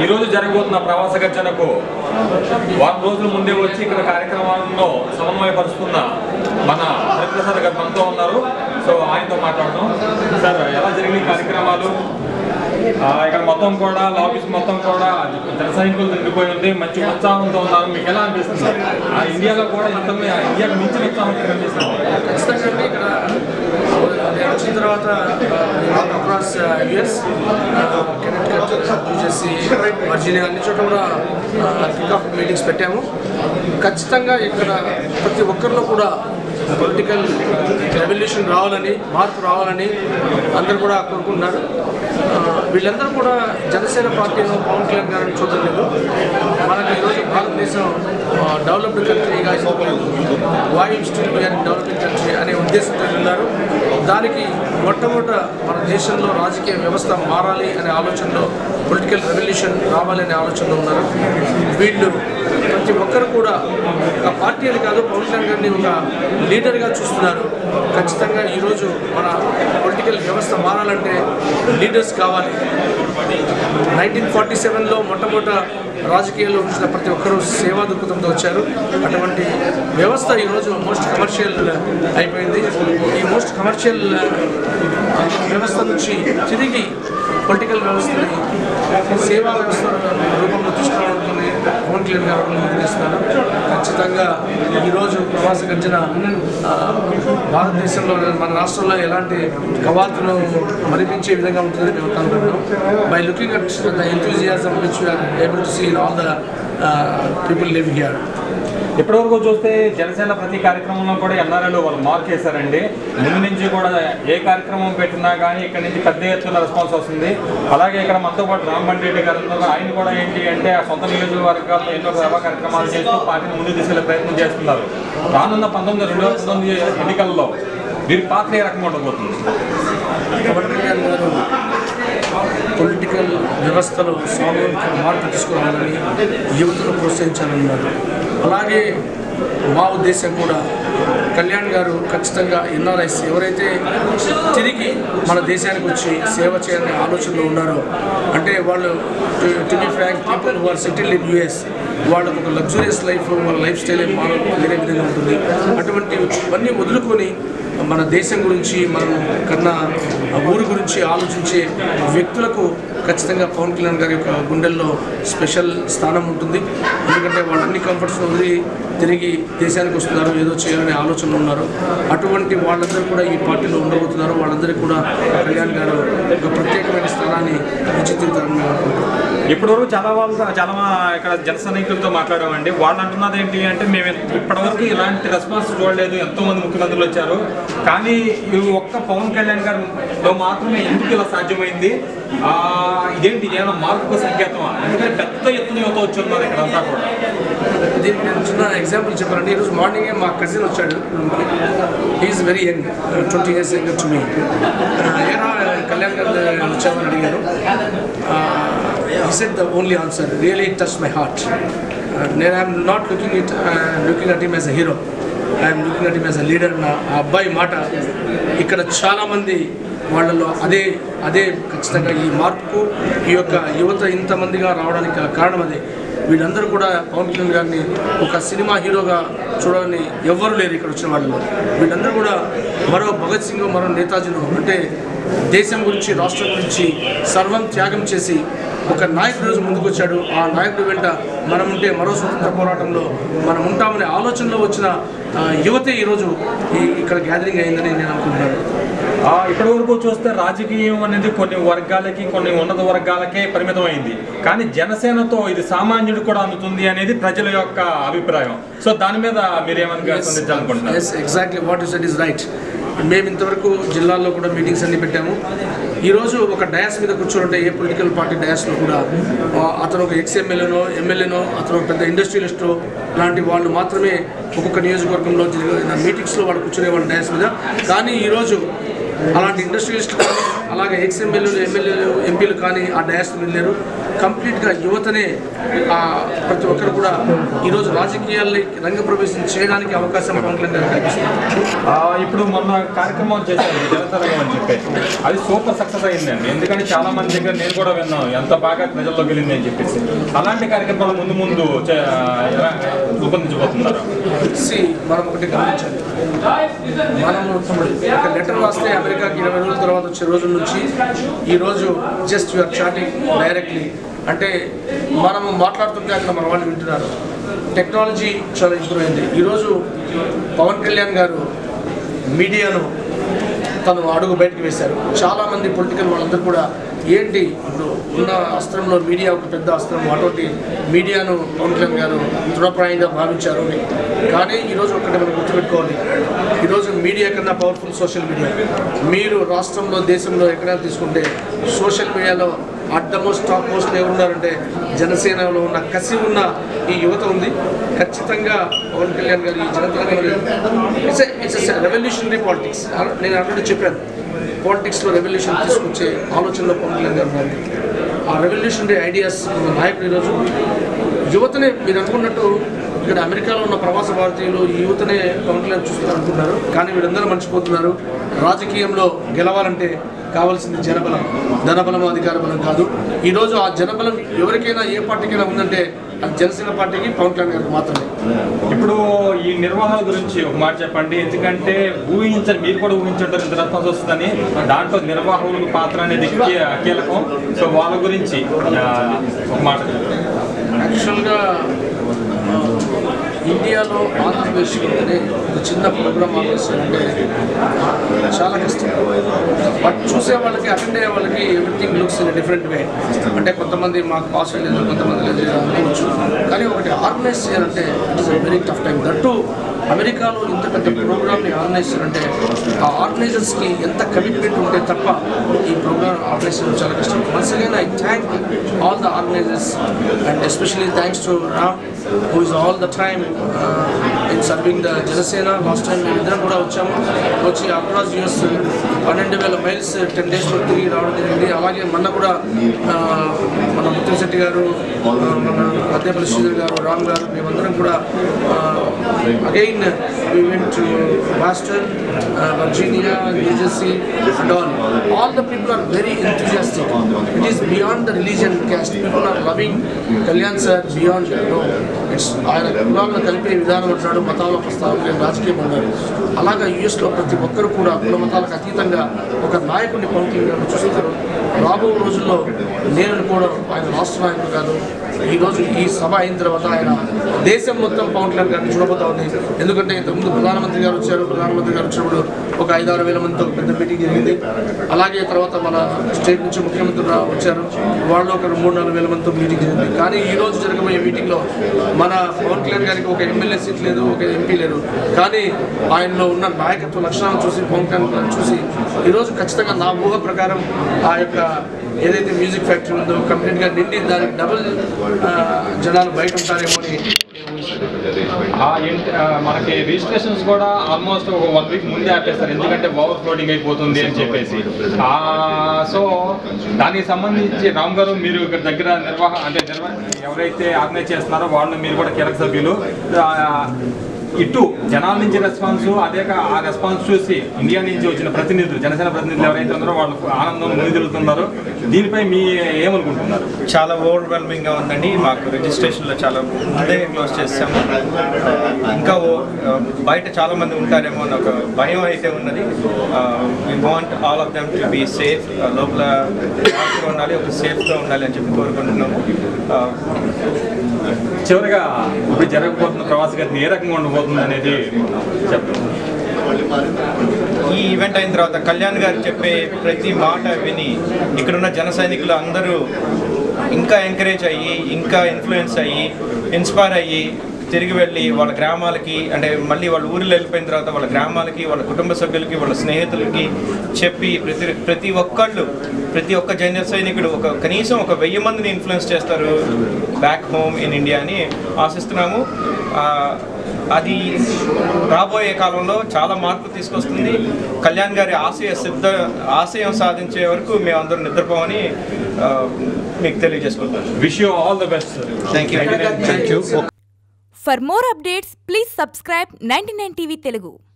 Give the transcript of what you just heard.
ఈ రోజు జరగబోతున్న ప్రవాస గర్జనకు వారం రోజుల ముందే వచ్చి ఇక్కడ కార్యక్రమాలను సమన్వయపరుస్తున్న మన హరిప్రసాద్ గారు మనతో ఉన్నారు సో ఆయనతో మాట్లాడదాం సార్ ఎలా జరిగిన ఈ కార్యక్రమాలు ఆ, ఇక్కడ మొత్తం కూడా లాబీస్ మొత్తం కూడా జన సైనికులు నిండిపోయి ఉంది మంచి ఉత్సాహంతో ఉన్నారు మీకు ఎలా అనిపిస్తుంది ఆ ఇండియాలో కూడా ఇంత ఇండియాకు మించిన ఉత్సాహం ఇక్కడ కనిపిస్తుంది ఖచ్చితంగా అండి ఇక్కడ నేను వచ్చిన తర్వాత across US Connecticut New Jersey Virginia అన్ని చోట్ల కూడా కిక్ ఆఫ్ మీటింగ్స్ పెట్టాము ఖచ్చితంగా ఇక్కడ ప్రతి ఒక్కరిలో కూడా పొలిటికల్ రెవల్యూషన్ రావాలని మార్పు రావాలని అందరూ కూడా కోరుకుంటున్నారు ఆ, వీళ్ళందరూ కూడా జనసేన పార్టీలో పవన్ కళ్యాణ్ గారిని చూడడం లేదు మనకు ఈరోజు భారతదేశం డెవలప్డ్ కంట్రీగా వాయు స్టిల్ వీఆర్ డెవలపింగ్ కంట్రీ అనే ఉద్దేశంతో ఉన్నారు దానికి మొట్టమొదట మన దేశంలో రాజకీయ వ్యవస్థ మారాలి అనే ఆలోచనలో పొలిటికల్ రెవల్యూషన్ రావాలి అనే ఆలోచనలో ఉన్నారు వీళ్ళు ప్రతి ఒక్కరు కూడా ఒక పార్టీ అని కాదు పవన్ కళ్యాణ్ గారిని ఒక లీడర్గా చూస్తున్నారు ఖచ్చితంగా ఈరోజు మన పొలిటికల్ వ్యవస్థ మారాలంటే లీడర్స్ కావాలి నైన్టీన్ ఫార్టీ సెవెన్లో మొట్టమొదట రాజకీయాల్లో వచ్చిన ప్రతి ఒక్కరూ సేవా దృక్పథంతో వచ్చారు అటువంటి వ్యవస్థ ఈరోజు మోస్ట్ కమర్షియల్ అయిపోయింది ఈ మోస్ట్ కమర్షియల్ వ్యవస్థ నుంచి తిరిగి పొలిటికల్ వ్యవస్థని సేవా వ్యవస్థ రూపంలో తీసుకురావడానికి పవన్ కళ్యాణ్ గారు నిర్ణయిస్తున్నారు ఖచ్చితంగా ఈరోజు ప్రవాస గర్జన ఆ, భారతదేశంలో మన రాష్ట్రంలో ఎలాంటి కవాతును మరిపించే విధంగా ఉంటుందని మేము అనుకుంటున్నాం by looking at the enthusiasm which we are able to see in all the people living here ఇప్పటివరకు చూస్తే జనసేన ప్రతి కార్యక్రమంలో కూడా ఎన్ఆర్ఐలో వాళ్ళు మార్క్ చేశారండి ముందు నుంచి కూడా ఏ కార్యక్రమం పెట్టినా కానీ ఇక్కడ నుంచి పెద్ద ఎత్తున రెస్పాన్స్ వస్తుంది అలాగే ఇక్కడ మనతో పాటు రామ్మోహన్ రెడ్డి గారు ఉన్నారు ఆయన కూడా ఏంటి అంటే ఆ సొంత నియోజకవర్గాల్లో ఎన్నో సేవా కార్యక్రమాలు చేస్తూ పార్టీని ముందుకు తీసుకెళ్లే ప్రయత్నం చేస్తున్నారు రానున్న పంతొమ్మిది రెండు వేల పంతొమ్మిది ఎన్నికల్లో వీరి పాత్ర ఏ రకంగా ఉండబోతుంది పవన్ కళ్యాణ్ గారు పొలిటికల్ వ్యవస్థలో సామూహిక మార్పు తీసుకురావాలని యువతను ప్రోత్సహించాలన్నారు అలాగే మా ఉద్దేశం కూడా కళ్యాణ్ గారు ఖచ్చితంగా ఎన్ఆర్ఐస్ ఎవరైతే తిరిగి మన దేశానికి వచ్చి సేవ చేయాలనే ఆలోచనలో ఉన్నారో అంటే వాళ్ళు to be frank people who are settled in US వాళ్ళకు ఒక లగ్జూరియస్ లైఫ్ వాళ్ళ లైఫ్ స్టైల్ మారు వేరే విధంగా ఉంటుంది అటువంటి అన్నీ వదులుకొని మన దేశం గురించి మనం కన్నా ఆ ఊరు గురించి ఆలోచించే వ్యక్తులకు ఖచ్చితంగా పవన్ కళ్యాణ్ గారి యొక్క గుండెల్లో స్పెషల్ స్థానం ఉంటుంది ఎందుకంటే వాళ్ళు అన్ని కంఫర్ట్స్ వదిలి తిరిగి దేశానికి వస్తున్నారు ఏదో చేయాలనే ఆలోచనలో ఉన్నారు అటువంటి వాళ్ళందరూ కూడా ఈ పార్టీలో ఉండబోతున్నారు వాళ్ళందరికీ కూడా కళ్యాణ్ గారు ఒక ప్రత్యేకమైన స్థానాన్ని ఇచ్చి తీరుతారని మేము అనుకుంటున్నాం ఇప్పటివరకు చాలా వాళ్ళు చాలా మా ఇక్కడ జన సైనికులతో మాట్లాడామండి వాళ్ళు అంటున్నది ఏంటి అంటే మేము ఇప్పటివరకు ఇలాంటి రెస్పాన్స్ చూడలేదు ఎంతో మంది ముఖ్యమంత్రులు వచ్చారు కానీ ఈ ఒక్క పవన్ కళ్యాణ్ గారిలో మాత్రమే ఎందుకు ఇలా సాధ్యమైంది ఆ, ఇదేంటి ఏమైనా మార్పు సంకేతమా ఎందుకంటే పెద్ద ఎత్తున యువత వచ్చి ఉన్నారు ఇక్కడ అంతా కూడా దీనికి నేను చిన్న ఎగ్జాంపుల్ చెప్పాలంటే ఈరోజు మార్నింగే మా కజిన్ వచ్చాడు is very young twenty years young to me ఏనా కళ్యాణ్ గారు వచ్చామని అడిగారు ఈ set the only answer really touch my heart నేను I'm not looking it looking at him as a hero I'm looking at him as a leader నా ఆ అబ్బాయి మాట ఇక్కడ చాలామంది వాళ్ళలో అదే అదే ఖచ్చితంగా ఈ మార్పుకు ఈ యొక్క యువత ఇంతమందిగా రావడానికి గల కారణం అదే వీళ్ళందరూ కూడా పవన్ కళ్యాణ్ గారిని ఒక సినిమా హీరోగా చూడాలని ఎవ్వరూ లేరు ఇక్కడ వచ్చిన వాళ్ళలో వీళ్ళందరూ కూడా మరో భగత్ సింగ్ మరో నేతాజీను అంటే దేశం గురించి రాష్ట్రం గురించి సర్వం త్యాగం చేసి ఒక నాయకుడు రోజు ముందుకు వచ్చాడు ఆ నాయకుడు వెంట మనం ఉంటే మరో స్వతంత్ర పోరాటంలో మనం ఉంటామనే ఆలోచనలో వచ్చిన ఆ, యువతే ఈరోజు ఈ ఇక్కడ గ్యాదరింగ్ అయిందని నేను అనుకుంటున్నాను ఆ, ఇప్పటి వరకు చూస్తే రాజకీయం అనేది కొన్ని వర్గాలకి కొన్ని ఉన్నత వర్గాలకే పరిమితం అయింది కానీ జనసేనతో ఇది సామాన్యుడు కూడా అందుతుంది అనేది ప్రజల యొక్క అభిప్రాయం సో దాని మీద మీరు ఏమని స్పందించాలనుకుంటున్నారు yes exactly what you said is right మేము ఇంతవరకు జిల్లాల్లో కూడా మీటింగ్స్ అన్ని పెట్టాము ఈరోజు ఒక డయాస్ మీద కూర్చోంటే ఏ పొలిటికల్ పార్టీ డయాస్లో కూడా ఆ, అతను ఒక ఎక్స్ ఎమ్మెల్యేనో ఎమ్మెల్యేనో అతను ఒక పెద్ద ఇండస్ట్రియలిస్టో లాంటి వాళ్ళు మాత్రమే ఒక్కొక్క నియోజకవర్గంలో జరిగిన మీటింగ్స్లో వాళ్ళు కూర్చునే వాళ్ళు డయాస్ మీద కానీ ఈరోజు అలాంటి ఇండస్ట్రియలిస్టులు కానీ అలాగే ఎక్స్ ఎమ్మెల్యేలు ఎమ్మెల్యేలు ఎంపీలు కానీ ఆ డయాస్ వెళ్ళారు కంప్లీట్గా యువతనే ఆ, ప్రతి ఒక్కరు కూడా ఈరోజు రాజకీయాల్ని రంగప్రవేశం చేయడానికి అవకాశం పవన్ కళ్యాణ్ గారికి కల్పిస్తుంది ఆ, ఇప్పుడు మొన్న కార్యక్రమం చేశారు జనతరంగం అని చెప్పేసి అది సూపర్ సక్సెస్ అయిందండి ఎందుకంటే చాలా మంది దగ్గర నేను కూడా విన్నాను ఎంత బాగా ప్రజల్లోకి వెళ్ళింది అని చెప్పేసి అలాంటి కార్యక్రమాలు ముందు ముందు చే- ఎలా రూపొందించబోతున్నారు సి మనం ఒకటి గమనించాలి మనము ఒక లెటర్ రాస్తే అమెరికాకి ఇరవై రోజుల తర్వాత వచ్చే రోజుల నుంచి ఈరోజు జస్ట్ యూఆర్ చాటింగ్ డైరెక్ట్లీ అంటే మనము మాట్లాడుతుంటే అక్కడ మన వాళ్ళు వింటున్నారు టెక్నాలజీ చాలా ఇంప్రూవ్ అయింది ఈరోజు పవన్ కళ్యాణ్ గారు మీడియాను తను అడుగు బయటకు వేశారు చాలామంది పొలిటికల్ వాళ్ళందరూ కూడా ఏంటి ఇప్పుడు ఉన్న అస్త్రంలో మీడియా ఒక పెద్ద అస్త్రం అటువంటి మీడియాను పవన్ కళ్యాణ్ గారు దృఢప్రాయంగా భావించారు అని కానీ ఈరోజు ఒకటి మనం గుర్తుపెట్టుకోవాలి ఈరోజు మీడియా కన్నా పవర్ఫుల్ సోషల్ మీడియా మీరు రాష్ట్రంలో దేశంలో ఎక్కడైనా తీసుకుంటే సోషల్ మీడియాలో at the most top most ఎవరున్నారంటే జనసేనలో ఉన్న కసి ఉన్న ఈ యువత ఉంది ఖచ్చితంగా పవన్ కళ్యాణ్ గారు ఈ జనతరంగంలో ఇట్స్ ఇట్స్ రెవల్యూషనరీ పాలిటిక్స్ నేను ఆల్రెడీ చెప్పాను పాలిటిక్స్లో రెవల్యూషన్ తీసుకొచ్చే ఆలోచనలో పవన్ కళ్యాణ్ గారు ఉన్నారు ఆ రెవల్యూషనరీ ఐడియాస్ ఉన్న నాయకుడు ఈరోజు యువతనే మీరు అనుకున్నట్టు ఇక్కడ అమెరికాలో ఉన్న ప్రవాస భారతీయులు ఈ యువతనే పవన్ కళ్యాణ్ చూస్తారు అనుకుంటున్నారు కానీ వీరందరూ మర్చిపోతున్నారు రాజకీయంలో గెలవాలంటే కావాల్సింది జనబలం ధనబలం అధికార బలం కాదు ఈరోజు ఆ జనబలం ఎవరికైనా ఏ పార్టీకైనా ఉందంటే అది జనసేన పార్టీకి పవన్ కళ్యాణ్ గారికి మాత్రమే ఇప్పుడు ఈ నిర్వహణ గురించి ఒక మాట చెప్పండి ఎందుకంటే ఊహించండి మీరు కూడా ఊహించుంటారు ఇంత రెస్పాన్స్ వస్తుందని దాంట్లో నిర్వాహకుల పాత్ర అనేది కీ- కీలకం సో వాళ్ళ గురించి ఆ, ఒక మాట చెప్పండి. యాక్చువల్గా ఆ, ఇండియాలో ఆంధ్రప్రదేశ్లోనే ఒక చిన్న ప్రోగ్రామ్ ఆర్గనైజ్ చేయాలంటే చాలా కష్టం బట్ చూసే వాళ్ళకి అటెండ్ అయ్యే వాళ్ళకి everything looks in different way అంటే కొంతమంది మాకు పాస్ లేదు కొంతమంది లేదు ఇలా అనుకోవచ్చు కానీ ఒకటి ఆర్గనైజ్ చేయాలంటే it is very tough time that అమెరికాలో ఇంత పెద్ద ప్రోగ్రామ్ని ఆర్గనైజ్ చేయాలంటే ఆ ఆర్గనైజర్స్కి ఎంత కమిట్మెంట్ ఉంటే తప్ప ఈ ప్రోగ్రామ్ ఆర్గనైజ్ చేయడం చాలా కష్టం once again I thank all the organisers and especially thanks to Ram who is all the time in serving the Janasena last time మేము ఇద్దరం కూడా వచ్చాము వచ్చి అక్రాస్ యూఎస్ పన్నెండు వేల మైల్స్ టెన్ డేస్లో తిరిగి రావడం జరిగింది అలాగే మొన్న కూడా ఆ, మన ముత్యం శెట్టి గారు ఆ, మన మధ్యపల్లి శ్రీధర్ గారు రామ్ గారు మేమందరం కూడా again we went to Boston, uh, Virginia, New Jersey, and all. All the people are very enthusiastic. It is beyond the religion caste. People are loving Kalyan sir beyond, you know, it's ఆయన కులాలను కలిపే విధానం అంటున్నాడు మతాల ప్రస్తావన రాజకీయం అన్నారు అలాగా యుఎస్లో ప్రతి ఒక్కరు కూడా కుల మతాలకు అతీతంగా ఒక నాయకుడిని పవన్ కళ్యాణ్ గారు చూస్తారు రాబో రోజుల్లో నేను అనుకోవడం ఆయన రాష్ట్ర నాయకుడు కాదు ఈ రోజు ఈ సభ అయిన తర్వాత ఆయన దేశం మొత్తం పవన్ కళ్యాణ్ గారిని చూడబోతా ఉంది ఎందుకంటే ఇంతకుముందు ప్రధానమంత్రి గారు వచ్చారు ప్రధానమంత్రి గారు వచ్చినప్పుడు ఒక ఐదారు వేల మందితో ఒక పెద్ద మీటింగ్ జరిగింది అలాగే తర్వాత మన స్టేట్ నుంచి ముఖ్యమంత్రి రా- వచ్చారు వాళ్ళు ఒక మూడు నాలుగు వేల మందితో మీటింగ్ జరిగింది కానీ ఈ రోజు జరగబోయే మీటింగ్లో మన పవన్ కళ్యాణ్ గారికి ఒక ఎమ్మెల్యే సీట్ లేదు ఒక ఎంపీ లేదు కానీ ఆయనలో ఉన్న నాయకత్వ లక్షణాలను చూసి పవన్ కళ్యాణ్ గారిని చూసి ఈరోజు ఖచ్చితంగా నా ఊహ ప్రకారం ఆ యొక్క ఏదైతే మ్యూజిక్ ఫ్యాక్టరీ ఉందో కంప్లీట్గా నిండి దానికి డబుల్ జనాలు బయట ఉంటారేమో అని నేను ఊహిస్తున్నాను. ఆ ఏంటి- ఆ, మనకి రిజిస్ట్రేషన్స్ కూడా ఆల్మోస్ట్ ఒక వన్ వీక్ ముందే ఆపేస్తారు ఎందుకంటే ఓవర్ ఫ్లోటింగ్ అయిపోతుంది అని చెప్పేసి ఆ, సో దానికి సంబంధించి రామ్ గారు మీరు ఇక్కడ దగ్గర నిర్వాహ అంటే నిర్వ ఎవరైతే ఆర్గనైజ్ చేస్తున్నారో వాళ్ళు మీరు కూడా కీలక సభ్యులు ఆ, ఇటు జనాల నుంచి రెస్పాన్స్ అదే కా- ఆ రెస్పాన్స్ చూసి ఇండియా నుంచి వచ్చిన ప్రతినిధులు జనసేన ప్రతినిధులు ఎవరైతే ఉన్నారో వాళ్ళు ఆనందం ముందుకెళ్తున్నారు దీనిపై మీ ఏమనుకుంటున్నారు చాలా ఓవర్వెల్మింగ్ గా ఉందండి మాకు రిజిస్ట్రేషన్ లో చాలా ముందే క్లోజ్ చేసాము ఇంకా ఓ- బయట చాలా మంది ఉంటారేమో అని ఒక భయం అయితే ఉన్నది we want all of them to be safe లోపల జాగ్రత్తగా ఉండాలి ఒక సేఫ్ గా ఉండాలి అని చెప్పి కోరుకుంటున్నాము Uh, చివరిగా ఇప్పుడు జరగబోతున్న ప్రవాస గతి ఏ రకంగా ఉండబోతుంది అనేది చెప్పండి ఈ ఈవెంట్ అయిన తర్వాత కళ్యాణ్ గారు చెప్పే ప్రతి మాట విని ఇక్కడున్న జన సైనికులు అందరూ ఇంకా ఎంకరేజ్ అయ్యి ఇంకా ఇన్ఫ్లుయెన్స్ అయ్యి ఇన్స్పైర్ అయ్యి తిరిగి వెళ్ళి వాళ్ళ గ్రామాలకి అంటే మళ్ళీ వాళ్ళ ఊరిలో వెళ్ళిపోయిన తర్వాత వాళ్ళ గ్రామాలకి వాళ్ళ కుటుంబ సభ్యులకి వాళ్ళ స్నేహితులకి చెప్పి ప్రతి ప్రతి ఒక్కళ్ళు ప్రతి ఒక్క జన సైనికుడు ఒక కనీసం ఒక వెయ్యి మందిని ఇన్ఫ్లుయెన్స్ చేస్తారు బ్యాక్ హోమ్ ఇన్ ఇండియా అని ఆశిస్తున్నాము ఆ, అది రాబోయే కాలంలో చాలా మార్పు తీసుకొస్తుంది కళ్యాణ్ గారి ఆశయ సిద్ధ ఆశయం సాధించే వరకు మేమందరం నిద్రపోమని ఆ, మీకు తెలియజేసుకుంటాం wish you all the best thank you For more updates, please subscribe 99 TV Telugu.